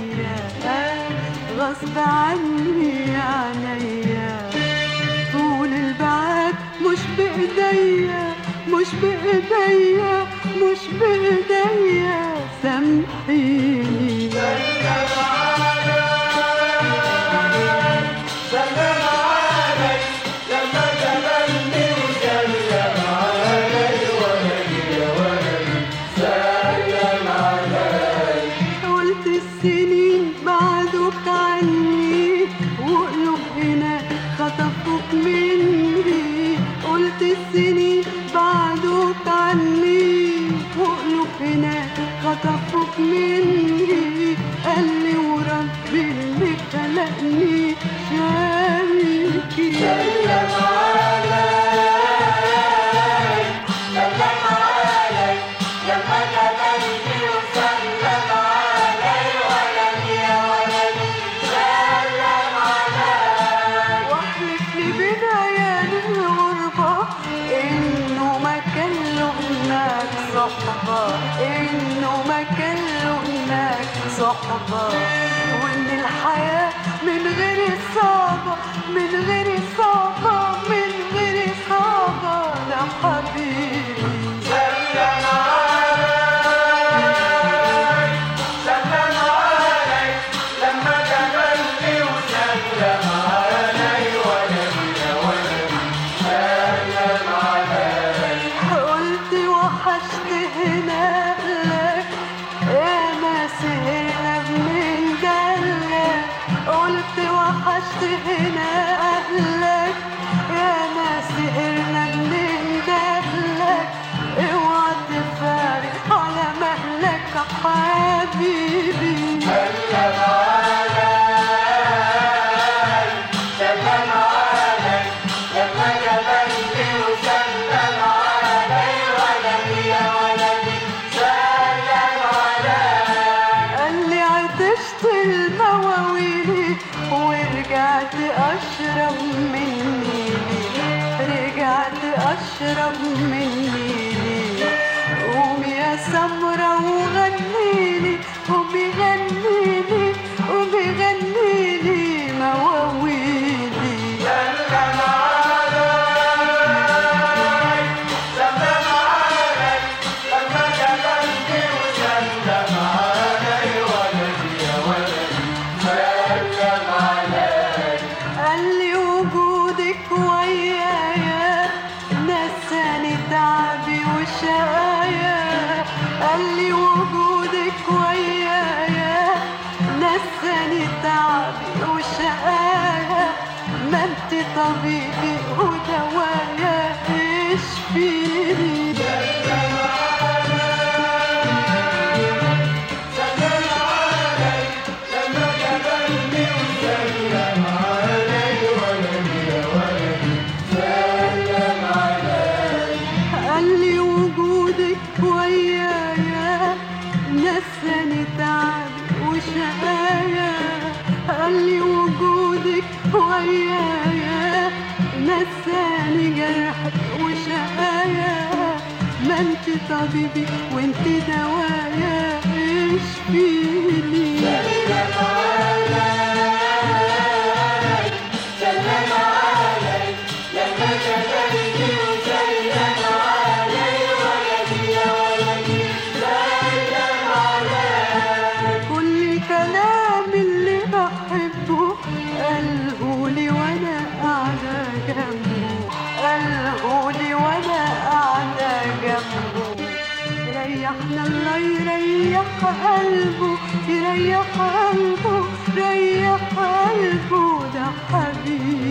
عينيا غصب عني عينيا طول البعاد مش بإيديا مش بإيديا مش بإيديا سامحيني قلت السنين بعدك عني وقلوب هنا خطفوك مني قلت السنين بعدك عني وقلوب هنا خطفوك مني قال لي وربي اللي خلقني شاركي واحلف لي بداية الغربة إنه ما كان له هناك صحبة إنه ما كان له هناك صحبة وإن الحياة من غير صعبة من غير صعبة من غير صعبة لا حبيبي قلت وحشت هنا لك يا ما سهرنا من دلك قلت وحشت هنا أهلك يا ما سهرنا من دلك اوعى تفارق على مهلك حبيبي قال لي عطشت المواويل ورجعت اشرب من نيلي رجعت اشرب من نيلي قومي يا سمرة وغنيلي قومي غنيلي قومي غنيلي مواويلي قال لي وجودك ويايا نساني تعبي وشقايا قال لي وجودك ويايا نساني تعبي وشقايا ما انت طبيبي ودوايا اشفيني قال لي وجودك ويايا نساني تعبي وشقايا قال لي وجودك ويايا نساني جرحك وشقايا ما انت طبيبي وانت دوايا اشفيني كل كلام اللي بحبه قالهولي وانا قاعدة جنبه قالهولي وانا قاعدة جنبه ريحنا الله يريح قلبه يريح قلبه ريح قلبه ده حبيبي